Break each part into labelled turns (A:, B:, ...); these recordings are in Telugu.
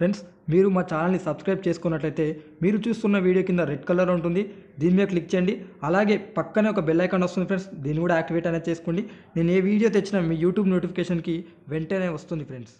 A: ఫ్రెండ్స్ మీరు మా ఛానల్ని సబ్స్క్రైబ్ చేసుకున్నట్లయితే మీరు చూస్తున్న వీడియో కింద రెడ్ కలర్ ఉంటుంది దీని మీద క్లిక్ చేయండి అలాగే పక్కనే ఒక బెల్ ఐకాన్ వస్తుంది ఫ్రెండ్స్ దీన్ని కూడా యాక్టివేట్ అనేది చేసుకోండి నేను ఏ వీడియో తెచ్చినా మీ యూట్యూబ్ నోటిఫికేషన్కి వెంటనే వస్తుంది ఫ్రెండ్స్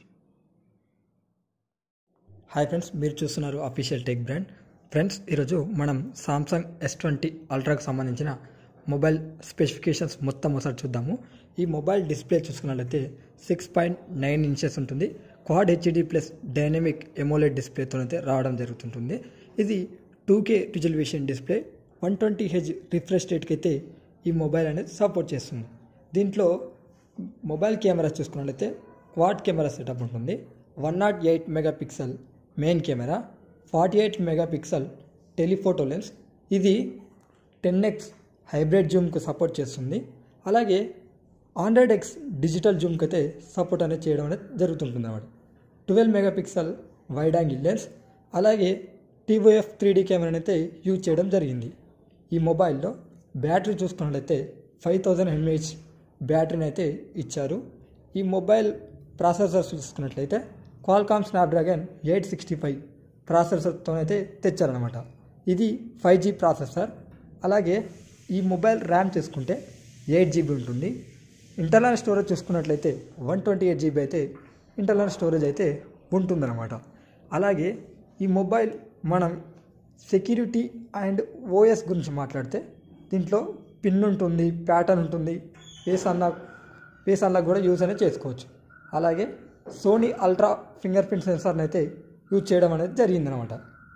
A: హాయ్ ఫ్రెండ్స్ మీరు చూస్తున్నారు అఫీషియల్ టెక్ బ్రాండ్ ఫ్రెండ్స్ ఈరోజు మనం సామ్సంగ్ ఎస్ ట్వంటీ అల్ట్రాకి సంబంధించిన మొబైల్ స్పెసిఫికేషన్స్ మొత్తం ఒకసారి చూద్దాము ఈ మొబైల్ డిస్ప్లే చూసుకున్నట్లయితే సిక్స్ పాయింట్ నైన్ ఇంచెస్ ఉంటుంది quad HD plus dynamic AMOLED డిస్ప్లేతో అయితే రావడం జరుగుతుంటుంది ఇది two K resolution display one twenty H refresh రేట్కి అయితే ఈ మొబైల్ అనేది సపోర్ట్ చేస్తుంది దీంట్లో మొబైల్ కెమెరా చూసుకున్నట్లయితే క్వాడ్ కెమెరా సెటప్ ఉంటుంది one not eight mega pixel main camera forty eight mega pixel telephoto lens ఇది టెన్ ఎక్స్ హైబ్రిడ్ జూమ్కు సపోర్ట్ చేస్తుంది అలాగే హండ్రెడ్ ఎక్స్ డిజిటల్ జూమ్కి అయితే సపోర్ట్ అనేది చేయడం అనేది జరుగుతుంటుంది అన్నమాట twelve mega pixel wide angle lens అలాగే టీవోఎఫ్ త్రీ డీ కెమెరాని అయితే యూజ్ చేయడం జరిగింది ఈ మొబైల్లో బ్యాటరీ చూసుకున్నట్లయితే ఫైవ్ థౌజండ్ ఎంఏహెచ్ బ్యాటరీని అయితే ఇచ్చారు ఈ మొబైల్ ప్రాసెసర్ చూసుకున్నట్లయితే Qualcomm Snapdragon eight sixty five ప్రాసెసర్తో అయితే తెచ్చారనమాట ఇది ఫైవ్ జీ ప్రాసెసర్ అలాగే ఈ మొబైల్ ర్యామ్ చూసుకుంటే ఎయిట్ జీబీ ఉంటుంది ఇంటర్నల్ స్టోరేజ్ చూసుకున్నట్లయితే వన్ ట్వంటీ ఎయిట్ జీబీ అయితే ఇంటర్నల్ స్టోరేజ్ అయితే ఉంటుందన్నమాట అలాగే ఈ మొబైల్ మనం సెక్యూరిటీ అండ్ ఓఎస్ గురించి మాట్లాడితే దీంట్లో పిన్ ఉంటుంది ప్యాటర్న్ ఉంటుంది ఫేస్ అన్లాక్ ఫేస్ అన్లాక్ కూడా యూజ్ అనేది చేసుకోవచ్చు అలాగే సోనీ అల్ట్రా ఫింగర్ ప్రింట్ సెన్సార్ని అయితే యూజ్ చేయడం అనేది జరిగిందనమాట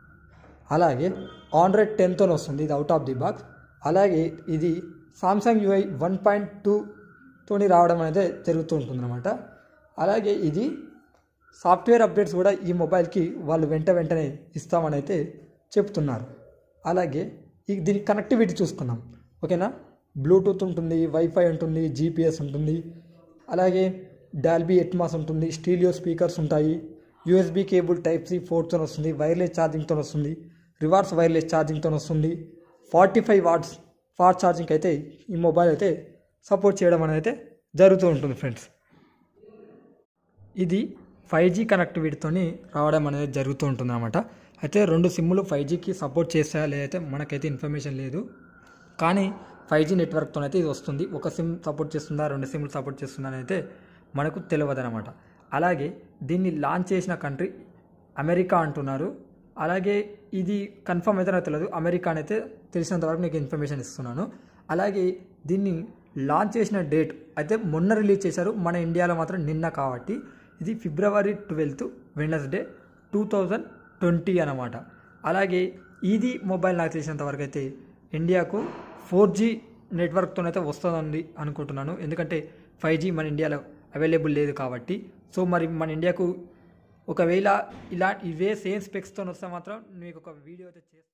A: అలాగే ఆండ్రాయిడ్ టెన్తో వస్తుంది ఇది అవుట్ ఆఫ్ ది బాక్స్ అలాగే ఇది సామ్సంగ్ యూఐ వన్ పాయింట్ టూతోని రావడం అనేది జరుగుతూ ఉంటుందన్నమాట అలాగే ఇది సాఫ్ట్వేర్ అప్డేట్స్ కూడా ఈ మొబైల్కి వాళ్ళు వెంట వెంటనే ఇస్తామని అయితే చెప్తున్నారు అలాగే ఈ దీని కనెక్టివిటీ చూసుకున్నాం ఓకేనా బ్లూటూత్ ఉంటుంది వైఫై ఉంటుంది జీపీఎస్ ఉంటుంది అలాగే డాల్బీ ఎట్మాస్ ఉంటుంది స్టీలియో స్పీకర్స్ ఉంటాయి యూఎస్బీ కేబుల్ టైప్ సి ఫోర్తో వస్తుంది వైర్లెస్ ఛార్జింగ్తో వస్తుంది రివర్స్ వైర్లెస్ ఛార్జింగ్తో వస్తుంది forty five watts fast charging అయితే ఈ మొబైల్ అయితే సపోర్ట్ చేయడం అనేది అయితే జరుగుతూ ఉంటుంది ఫ్రెండ్స్ ఇది ఫైవ్ జీ కనెక్టివిటీతో రావడం అనేది జరుగుతూ ఉంటుంది అనమాట అయితే రెండు సిమ్ములు ఫైవ్ జీకి సపోర్ట్ చేస్తాయా లేదైతే మనకైతే ఇన్ఫర్మేషన్ లేదు కానీ ఫైవ్ జీ నెట్వర్క్తో అయితే ఇది వస్తుంది ఒక సిమ్ సపోర్ట్ చేస్తుందా రెండు సిమ్లు సపోర్ట్ చేస్తుందా అని అయితే మనకు తెలియదు అనమాట అలాగే దీన్ని లాంచ్ చేసిన కంట్రీ అమెరికా అంటున్నారు అలాగే ఇది కన్ఫర్మ్ అయితే నాకు తెలియదు అమెరికా అని అయితే తెలిసినంత వరకు నీకు ఇన్ఫర్మేషన్ ఇస్తున్నాను అలాగే దీన్ని లాంచ్ చేసిన డేట్ అయితే మొన్న రిలీజ్ చేశారు మన ఇండియాలో మాత్రం నిన్న కాబట్టి ఇది February twelfth Wednesday two thousand twenty అనమాట అలాగే ఇది మొబైల్ నాకు తెలిసినంత వరకు అయితే ఇండియాకు ఫోర్ జీ నెట్వర్క్తోనైతే వస్తుందండి అనుకుంటున్నాను ఎందుకంటే ఫైవ్ జీ మన ఇండియాలో అవైలబుల్ లేదు కాబట్టి సో మరి మన ఇండియాకు ఒకవేళ ఇలా ఇవే సేమ్ స్పెక్స్తో వస్తే మాత్రం మీకు ఒక వీడియో అయితే చేస్తాను